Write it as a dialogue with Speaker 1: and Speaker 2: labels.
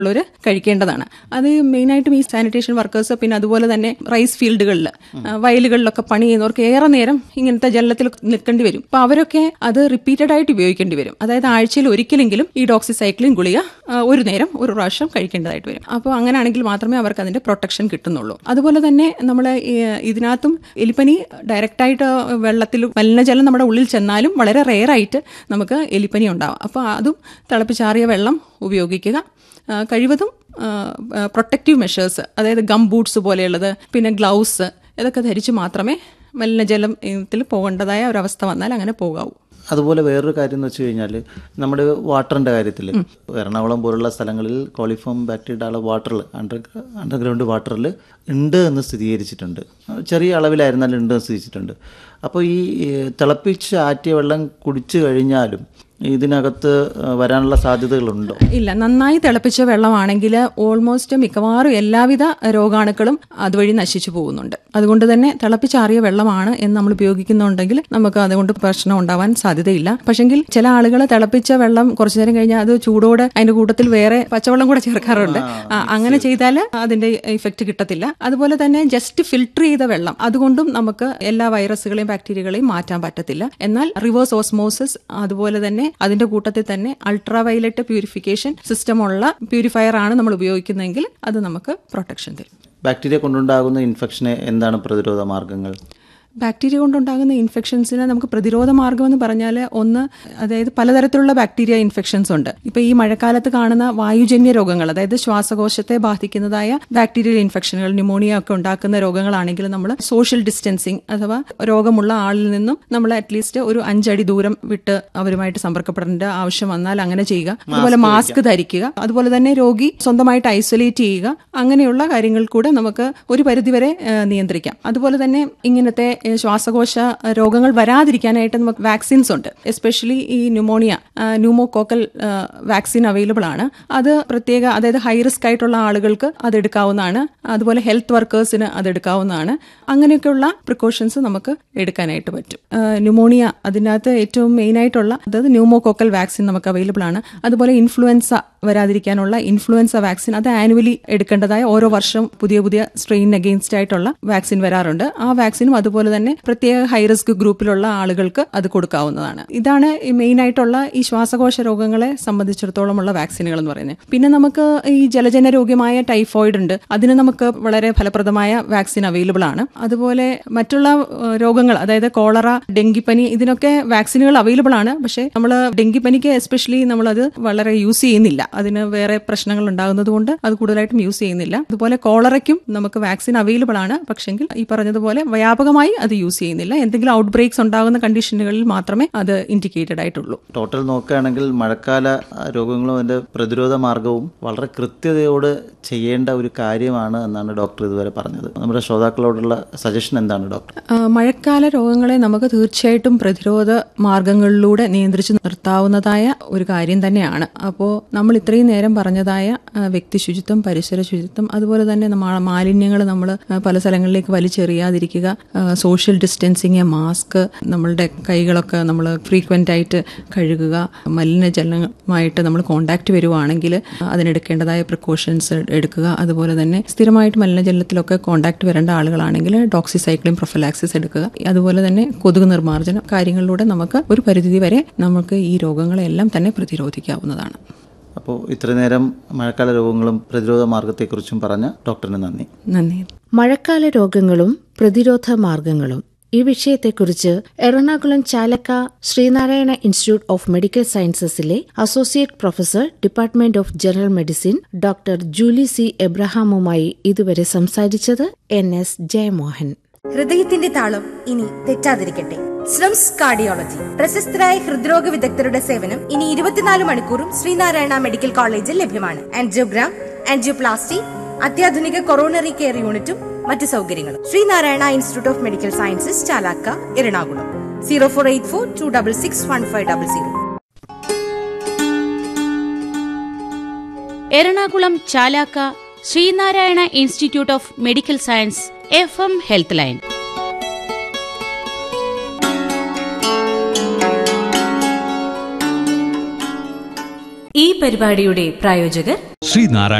Speaker 1: ഉള്ളവർ കഴിക്കേണ്ടതാണ് അത് മെയിനായിട്ടും ഈ സാനിറ്റേഷൻ വർക്കേഴ്സ് പിന്നെ അതുപോലെ തന്നെ റൈസ് ഫീൽഡുകളിൽ വയലുകളിലൊക്കെ പണി ചെയ്യുന്നവർക്ക് ഏറെ നേരം ഇങ്ങനത്തെ ജലത്തിൽ നിൽക്കേണ്ടി വരും അപ്പൊ അവരൊക്കെ അത് റിപ്പീറ്റഡ് ആയിട്ട് ഉപയോഗിക്കേണ്ടി വരും അതായത് ആഴ്ചയിൽ ഒരിക്കലെങ്കിലും ഈ ഡോക്സിസൈക്ലിൻ ഗുളിക ആ, ഒരു നേരം ഒരു പ്രാവശ്യം കഴിക്കേണ്ടതായിട്ട് വരും അപ്പോൾ അങ്ങനെയാണെങ്കിൽ മാത്രമേ അവർക്ക് അതിന്റെ പ്രൊട്ടക്ഷൻ കിട്ടുന്നുള്ളൂ അതുപോലെ തന്നെ നമ്മൾ ഇതിനകത്തും എലിപ്പനി ഡയറക്റ്റായിട്ട് വെള്ളത്തിൽ മലിനജലം നമ്മുടെ ഉള്ളിൽ ചെന്നാലും വളരെ റെയറായിട്ട് നമുക്ക് എലിപ്പനി ഉണ്ടാവും അപ്പോൾ അതും തിളപ്പിച്ചാറിയ വെള്ളം ഉപയോഗിക്കുക ആ, കഴിവതും പ്രൊട്ടക്റ്റീവ് മെഷേഴ്സ് അതായത് ഗം ബൂട്ട്സ് പോലെയുള്ളത് പിന്നെ ഗ്ലൗസ് ഇതൊക്കെ ധരിച്ച് മാത്രമേ മലിനജലത്തിൽ പോകേണ്ടതായ ഒരവസ്ഥ വന്നാൽ അങ്ങനെ പോകാവൂ
Speaker 2: അതുപോലെ വേറൊരു കാര്യം എന്ന് വെച്ച് കഴിഞ്ഞാൽ നമ്മുടെ വാട്ടറിന്റെ കാര്യത്തിൽ എറണാകുളം പോലുള്ള സ്ഥലങ്ങളിൽ കോളിഫോം ബാക്ടീരിയയുടെ വാട്ടറിൽ അണ്ടർ അണ്ടർഗ്രൗണ്ട് വാട്ടറിൽ ഉണ്ട് എന്ന് സ്ഥിരീകരിച്ചിട്ടുണ്ട് ചെറിയ അളവിലായിരുന്നാലും ഉണ്ട് എന്ന് സ്ഥിരീകരിച്ചിട്ടുണ്ട് അപ്പോൾ ഈ ഏഹ്, തിളപ്പിച്ച് ആറ്റിയ വെള്ളം കുടിച്ചു കഴിഞ്ഞാലും ഇതിനകത്ത് ഏഹ്, വരാനുള്ള സാധ്യതകളുണ്ടോ
Speaker 1: ഇല്ല നന്നായി തിളപ്പിച്ച വെള്ളമാണെങ്കിൽ ഓൾമോസ്റ്റ് മിക്കവാറും എല്ലാവിധ രോഗാണുക്കളും അതുവഴി നശിച്ചു പോകുന്നുണ്ട് അതുകൊണ്ട് തന്നെ തിളപ്പിച്ചാറിയ വെള്ളമാണ് എന്ന് നമ്മൾ ഉപയോഗിക്കുന്നുണ്ടെങ്കിൽ നമുക്ക് അതുകൊണ്ട് പ്രശ്നം ഉണ്ടാവാൻ സാധ്യതയില്ല പക്ഷെങ്കിൽ ചില ആളുകൾ തിളപ്പിച്ച വെള്ളം കുറച്ചു നേരം കഴിഞ്ഞാൽ അത് ചൂടോടെ അതിന്റെ കൂട്ടത്തിൽ വേറെ പച്ചവെള്ളം കൂടെ ചേർക്കാറുണ്ട് ആ, അങ്ങനെ ചെയ്താൽ അതിന്റെ ഇഫക്റ്റ് കിട്ടത്തില്ല അതുപോലെ തന്നെ ജസ്റ്റ് ഫിൽട്ടർ ചെയ്ത വെള്ളം അതുകൊണ്ടും നമുക്ക് എല്ലാ വൈറസുകളെയും ബാക്ടീരിയകളെയും മാറ്റാൻ പറ്റത്തില്ല എന്നാൽ റിവേഴ്സ് ഓസ്മോസിസ് അതുപോലെ തന്നെ അതിന്റെ കൂട്ടത്തിൽ തന്നെ അൾട്രാ വയലറ്റ് പ്യൂരിഫിക്കേഷൻ സിസ്റ്റം ഉള്ള പ്യൂരിഫയർ ആണ് നമ്മൾ ഉപയോഗിക്കുന്നതെങ്കിൽ അത് നമുക്ക് പ്രൊട്ടക്ഷൻ തരും
Speaker 2: ബാക്ടീരിയ കൊണ്ടുണ്ടാകുന്ന ഇൻഫെക്ഷന് എന്താണ് പ്രതിരോധ മാർഗങ്ങൾ
Speaker 1: ബാക്ടീരിയ കൊണ്ടുണ്ടാകുന്ന ഇൻഫെക്ഷൻസിന് നമുക്ക് പ്രതിരോധ മാർഗം എന്ന് പറഞ്ഞാൽ ഒന്ന് അതായത് പലതരത്തിലുള്ള ബാക്ടീരിയ ഇൻഫെക്ഷൻസ് ഉണ്ട് ഇപ്പൊ ഈ മഴക്കാലത്ത് കാണുന്ന വായുജന്യ രോഗങ്ങൾ അതായത് ശ്വാസകോശത്തെ ബാധിക്കുന്നതായ ബാക്ടീരിയൽ ഇൻഫെക്ഷനുകൾ ന്യൂമോണിയ ഒക്കെ ഉണ്ടാക്കുന്ന രോഗങ്ങളാണെങ്കിൽ നമ്മൾ സോഷ്യൽ ഡിസ്റ്റൻസിങ് അഥവാ രോഗമുള്ള ആളിൽ നിന്നും നമ്മൾ അറ്റ്ലീസ്റ്റ് ഒരു അഞ്ചടി ദൂരം വിട്ട് അവരുമായിട്ട് സമ്പർക്കപ്പെടേണ്ട ആവശ്യം വന്നാൽ അങ്ങനെ ചെയ്യുക അതുപോലെ മാസ്ക് ധരിക്കുക അതുപോലെ തന്നെ രോഗി സ്വന്തമായിട്ട് ഐസൊലേറ്റ് ചെയ്യുക അങ്ങനെയുള്ള കാര്യങ്ങൾ കൂടെ നമുക്ക് ഒരു പരിധിവരെ ഏഹ്, നിയന്ത്രിക്കാം അതുപോലെ തന്നെ ഇങ്ങനത്തെ ഏഹ്, ശ്വാസകോശ രോഗങ്ങൾ വരാതിരിക്കാനായിട്ട് നമുക്ക് വാക്സിൻസ് ഉണ്ട് എസ്പെഷ്യലി ഈ ന്യൂമോണിയ ന്യൂമോകോക്കൽ വാക്സിൻ അവൈലബിൾ ആണ് അത് പ്രത്യേക അതായത് ഹൈ റിസ്ക് ആയിട്ടുള്ള ആളുകൾക്ക് അത് എടുക്കാവുന്നതാണ് അതുപോലെ ഹെൽത്ത് വർക്കേഴ്സിന് അത് എടുക്കാവുന്നതാണ് അങ്ങനെയൊക്കെയുള്ള പ്രിക്കോഷൻസ് നമുക്ക് എടുക്കാനായിട്ട് പറ്റും ന്യൂമോണിയ അതിനകത്ത് ഏറ്റവും മെയിൻ ആയിട്ടുള്ള അതായത് ന്യൂമോകോക്കൽ വാക്സിൻ നമുക്ക് അവൈലബിൾ ആണ് അതുപോലെ ഇൻഫ്ലുവൻസ വരാതിരിക്കാനുള്ള ഇൻഫ്ലുവൻസ വാക്സിൻ അത് ആനുവലി എടുക്കേണ്ടതായ ഓരോ വർഷം പുതിയ പുതിയ സ്ട്രെയിൻ അഗെയിൻസ്റ്റ് ആയിട്ടുള്ള വാക്സിൻ വരാറുണ്ട് ആ വാക്സിനും അതുപോലെ തന്നെ പ്രത്യേക ഹൈ റിസ്ക് ഗ്രൂപ്പിലുള്ള ആളുകൾക്ക് അത് കൊടുക്കാവുന്നതാണ് ഇതാണ് മെയിൻ ആയിട്ടുള്ള ഈ ശ്വാസകോശ രോഗങ്ങളെ സംബന്ധിച്ചിടത്തോളമുള്ള വാക്സിനുകൾ എന്ന് പറയുന്നത് പിന്നെ നമുക്ക് ഈ ജലജന്യ രോഗ്യമായ ടൈഫോയിഡ് ഉണ്ട് അതിന് നമുക്ക് വളരെ ഫലപ്രദമായ വാക്സിൻ അവൈലബിൾ ആണ് അതുപോലെ മറ്റുള്ള ഏഹ്, രോഗങ്ങൾ അതായത് കോളറ ഡെങ്കിപ്പനി ഇതിനൊക്കെ വാക്സിനുകൾ അവൈലബിൾ ആണ് പക്ഷേ നമ്മൾ ഡെങ്കിപ്പനിക്ക് എസ്പെഷ്യലി നമ്മളത് വളരെ യൂസ് ചെയ്യുന്നില്ല അതിന് വേറെ പ്രശ്നങ്ങൾ ഉണ്ടാകുന്നത് കൊണ്ട് അത് കൂടുതലായിട്ടും യൂസ് ചെയ്യുന്നില്ല അതുപോലെ കോളറയ്ക്കും നമുക്ക് വാക്സിൻ അവൈലബിൾ ആണ് പക്ഷെങ്കിൽ ഈ പറഞ്ഞതുപോലെ വ്യാപകമായി അത് യൂസ് ചെയ്യുന്നില്ല എന്തെങ്കിലും ഔട്ട് ബ്രേക്സ് ഉണ്ടാകുന്ന കണ്ടീഷനുകളിൽ മാത്രമേ അത് ഇൻഡിക്കേറ്റഡ് ആയിട്ടുള്ളൂ
Speaker 2: ടോട്ടൽ നോക്കുകയാണെങ്കിൽ മഴക്കാല ആ, രോഗങ്ങളും അതിൻ്റെ പ്രതിരോധ മാർഗവും വളരെ കൃത്യതയോട് ചെയ്യേണ്ട ഒരു കാര്യമാണ് എന്നാണ് ഡോക്ടർ ഇതുവരെ പറഞ്ഞത് നമ്മുടെ ശ്രോതാക്കളോടുള്ള സജഷൻ എന്താണ് ഡോക്ടർ
Speaker 1: ആ, മഴക്കാല രോഗങ്ങളെ നമുക്ക് തീർച്ചയായിട്ടും പ്രതിരോധ മാർഗങ്ങളിലൂടെ നിയന്ത്രിച്ച് നിർത്താവുന്നതായ ഒരു കാര്യം തന്നെയാണ് അപ്പോൾ നമ്മൾ ഇത്രയും നേരം പറഞ്ഞതായ ആ, വ്യക്തി ശുചിത്വം പരിസര ശുചിത്വം അതുപോലെ തന്നെ മാലിന്യങ്ങൾ നമ്മൾ പല സ്ഥലങ്ങളിലേക്ക് വലിച്ചെറിയാതിരിക്കുക ആ, സോഷ്യൽ ഡിസ്റ്റൻസിങ് മാസ്ക് നമ്മളുടെ കൈകളൊക്കെ നമ്മൾ ഫ്രീക്വൻ്റ് ആയിട്ട് കഴുകുക മലിനജലമായിട്ട് നമ്മൾ കോണ്ടാക്ട് വരുവാണെങ്കിൽ അതിനെടുക്കേണ്ടതായ പ്രിക്കോഷൻസ് എടുക്കുക അതുപോലെ തന്നെ സ്ഥിരമായിട്ട് മലിനജലത്തിലൊക്കെ കോണ്ടാക്ട് വരേണ്ട ആളുകളാണെങ്കിൽ ഡോക്സിസൈക്ലിൻ പ്രൊഫലാക്സിസ് എടുക്കുക അതുപോലെ തന്നെ കൊതുക് നിർമ്മാർജ്ജനം കാര്യങ്ങളിലൂടെ നമുക്ക് ഒരു പരിധി വരെ നമുക്ക് ഈ രോഗങ്ങളെല്ലാം തന്നെ പ്രതിരോധിക്കാവുന്നതാണ്
Speaker 2: അപ്പോൾ ഇത്ര നേരം മഴക്കാല രോഗങ്ങളും പ്രതിരോധ മാർഗത്തെക്കുറിച്ചും പറഞ്ഞ ഡോക്ടറിന് നന്ദി
Speaker 1: നന്ദി
Speaker 3: മഴക്കാല രോഗങ്ങളും പ്രതിരോധ മാർഗങ്ങളും ഈ വിഷയത്തെക്കുറിച്ച് Ernakulam Chalakka Sreenarayana institute of medical സയൻസസിലെ associate professor department of general medicine doctor Julie C എബ്രഹാമുമായി ഇതുവരെ സംസാരിച്ചത് എൻ എസ് ജയമോഹൻ
Speaker 4: ഹൃദയത്തിന്റെ താളം ഇനി തെറ്റാതിരിക്കട്ടെ സ്ലംസ് കാർഡിയോളജി പ്രശസ്തരായ ഹൃദ്രോഗ വിദഗ്ധരുടെ സേവനം ഇനി ഇരുപത്തിനാല് മണിക്കൂറും ശ്രീനാരായണ മെഡിക്കൽ കോളേജിൽ ലഭ്യമാണ് ആൻജിയോഗ്രാം ആൻജിയോപ്ലാസ്റ്റി അത്യാധുനിക കൊറോണറി കെയർ യൂണിറ്റും മറ്റു സൗകര്യങ്ങളും Sree Narayana institute of medical sciences Chalakka Ernakulam zero four eight four two double six one five double zero
Speaker 5: Ernakulam Chalakka Sree Narayana institute of medical science F M health line
Speaker 6: ഈ പരിപാടിയുടെ പ്രായോജകർ ശ്രീനാരായണ